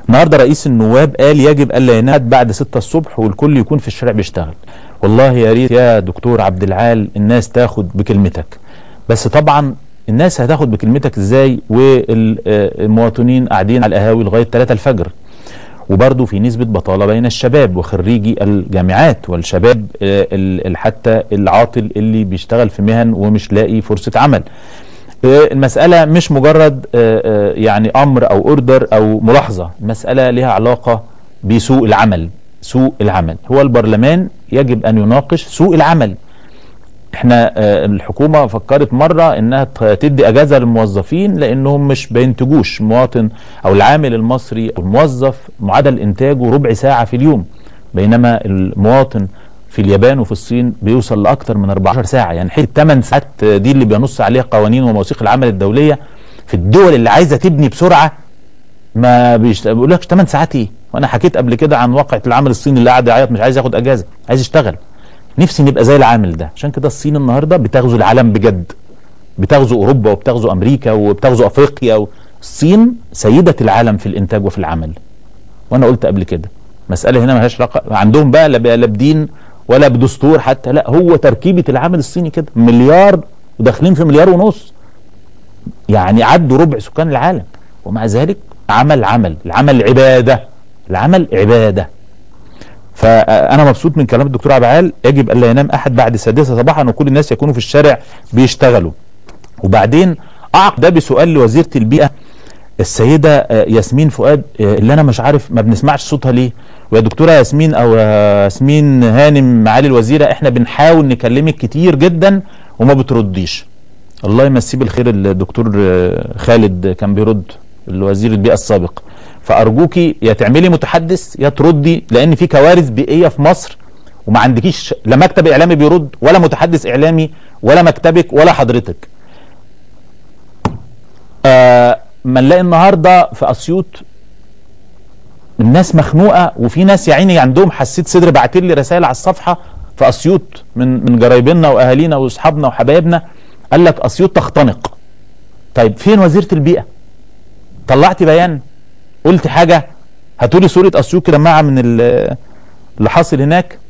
النهارده رئيس النواب قال يجب الا ينام بعد 6 الصبح والكل يكون في الشارع بيشتغل والله يا ريت يا دكتور عبد العال الناس تاخد بكلمتك بس طبعا الناس هتاخد بكلمتك ازاي والمواطنين قاعدين على القهاوي لغايه 3 الفجر وبرضه في نسبة بطالة بين الشباب وخريجي الجامعات والشباب آه، ال- ال- حتى العاطل اللي بيشتغل في مهن ومش لاقي فرصة عمل آه، المسألة مش مجرد آه، آه، يعني أمر أو أوردر أو ملاحظة المسألة لها علاقة بسوق العمل سوق العمل هو البرلمان يجب أن يناقش سوق العمل احنا آه، الحكومه فكرت مره انها ت- تدي اجازه للموظفين لانهم مش بينتجوش المواطن او العامل المصري او الموظف معدل انتاجه ربع ساعه في اليوم بينما المواطن في اليابان وفي الصين بيوصل لاكثر من 14 ساعه يعني حته 8 ساعات آه، دي اللي بينص عليها قوانين ومواثيق العمل الدوليه في الدول اللي عايزه تبني بسرعه ما بيشت... بيقول لك 8 ساعات ايه وانا حكيت قبل كده عن واقعه العامل الصيني اللي قاعد يعيط مش عايز ياخد اجازه عايز يشتغل نفسي نبقى زي العامل ده عشان كده الصين النهارده بتغزو العالم بجد بتغزو اوروبا وبتغزو امريكا وبتغزو افريقيا و... الصين سيده العالم في الانتاج وفي العمل وانا قلت قبل كده مساله هنا ملهاش علاقه عندهم بقى لا لا بدين ولا بدستور حتى لا هو تركيبه العمل الصيني كده مليار وداخلين في مليار ونص يعني عدوا ربع سكان العالم ومع ذلك عمل عمل العمل عباده العمل عباده فانا مبسوط من كلام الدكتور عبعال يجب الا ينام احد بعد السادسه صباحا وكل الناس يكونوا في الشارع بيشتغلوا وبعدين اعق ده بسؤال لوزيره البيئه السيده آه، ياسمين فؤاد آه، اللي انا مش عارف ما بنسمعش صوتها ليه ويا دكتوره ياسمين او آه، ياسمين هانم معالي الوزيره احنا بنحاول نكلمك كتير جدا وما بترديش الله يمسيه بالخير الدكتور آه، خالد كان بيرد الوزير البيئه السابق فارجوكي يا تعملي متحدث يا تردي لان في كوارث بيئيه في مصر وما عندكيش لا مكتب اعلامي بيرد ولا متحدث اعلامي ولا مكتبك ولا حضرتك آه ما نلاقي النهارده في اسيوط الناس مخنوقه وفي ناس يا عيني عندهم حسيت صدر بعتين لي رسائل على الصفحه في اسيوط من من جرايبنا واهالينا واصحابنا وحبايبنا قال لك اسيوط تختنق طيب فين وزيره البيئه طلعت بيان قلت حاجه هاتولي صوره اسيوط كده مع من ال- اللي حاصل هناك